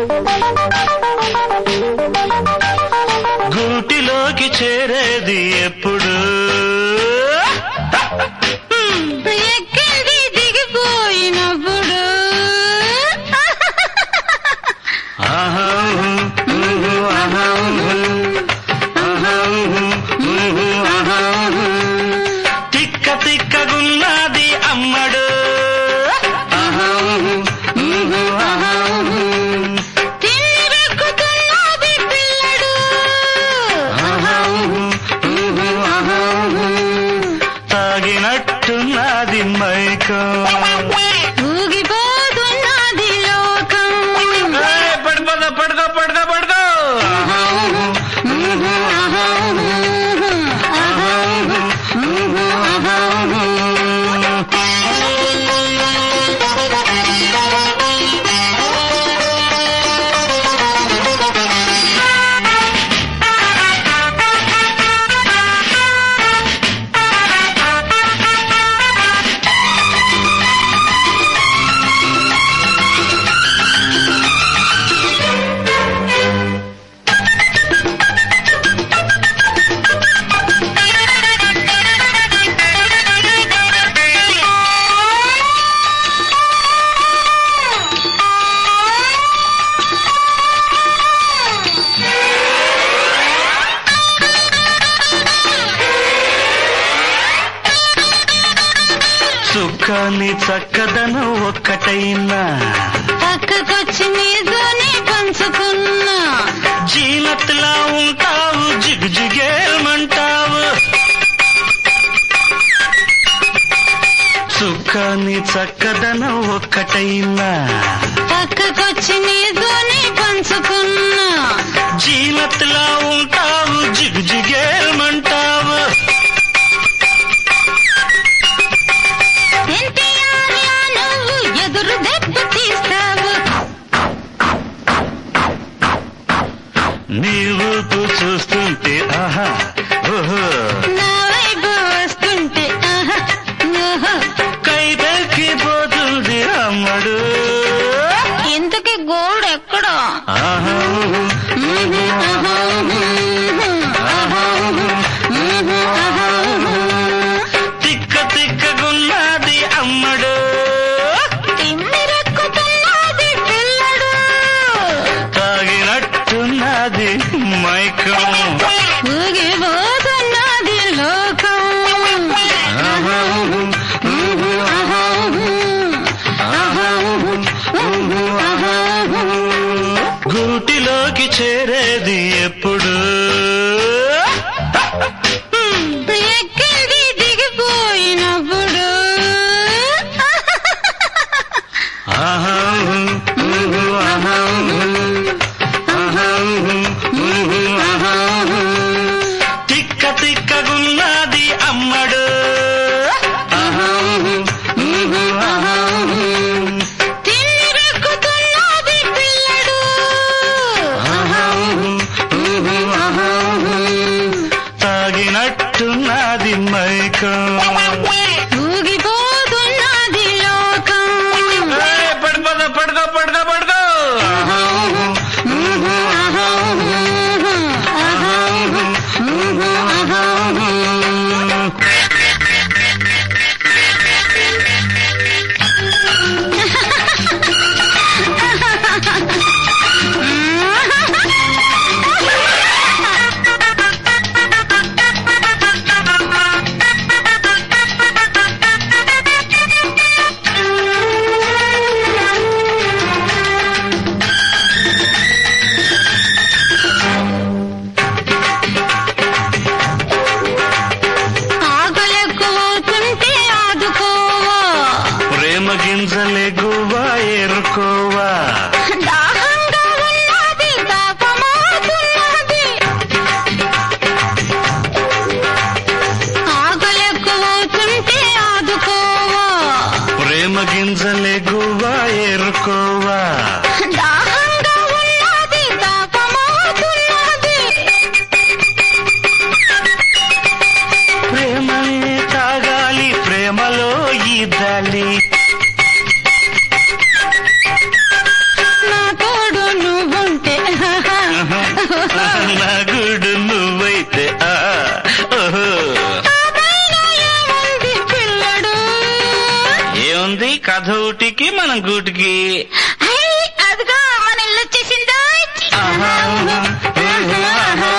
గూటిలోకి చేరేది ఎప్పుడు ఎక్కింది దిగిపోయినప్పుడు ఆహా, ఊహు, ఆహా, ఊహు. ఆహా, ఊహు, ఊహు, ఆహా, ఊహు. తిక్క తిక్కగున్నది అమ్మడు ఆహా, ఊహు, ఊహు, ఆహా, ఊహు. తిమ్మిరెక్కుతున్నది పిల్లడు ఆహా, ఊహు, ఊహు, ఆహా, ఊహు. తాగినట్టున్నది మైకం ఊగిపోతున్నది లోకం ఏయ్, పడిపోదా పడుకో పడుకో పడుకో ఆహా, ఊహు, ఊహు, ఆహా, ఊహు. ఆహా, ఊహు, ఊహు, ఆహా, ఊహు. సుఖాన్ని చక్కదనం ఒక్కటైనా పక్కకొచ్చి నీతోనే పంచుకున్నా జీనత్లా ఉంటావు జిగుజిగేమంటావు సుఖాన్ని చక్కదనం ఒక్కటైనా పక్కకొచ్చి నీతోనే పంచుకున్నా జీనత్లా ఉంటావు జిగుజిగేమంటావు ఎన్టీఆర్ లా నువ్వు ఎదురు దెబ్బ తీస్తావు నీవు చూస్తుంటే ఆహా ఓహో నా వైపు వస్తుంటే ఆహా ఓహో కైపెక్కిపోతుంది అమ్మడు ఇంతకీ గోల్డ్ ఎక్కడా ఆహా మ్మ్, ఆహా, మ్మ్, ఆహా, మ్మ్, ఆహా, తిక్క తిక్కగున్నది అమ్మడు తిమ్మిరెక్కుతున్నది పిల్లడు తాగినట్టున్నది మైకం ఊగిపోతున్నది లోకం ఆహా, ఊహు, ఆహా, ఆహా, ఊహు, ఆహా. గూటిలోకి చేరేది ఎప్పుడు ఎక్కింది దిగిపోయినప్పుడు ఆహా, ఊహు, ఆహా, ఆహా, ఊహు, ఆహా. తిక్క తిక్కగున్నది అమ్మడు ఆహా, ఊహు, ఆహా. తిమ్మిరెక్కుతున్నది పిల్లడు ఆహా, ఊహు, ఆహా. ఊటికి మనం గూటికి హై, అదిగో మన ఇల్లు వచ్చేసిందో ఆహా, ఆహా,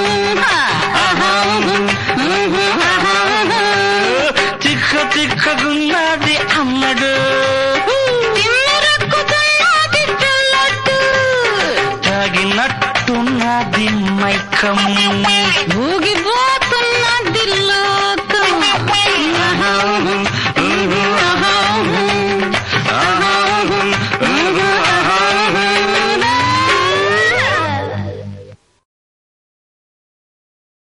చిక్క చిక్కగున్నది అమ్మడు తిమ్మెరక్కుతున్నది తెల్లట్టు. తాగినట్టున్నది మైకమ్మ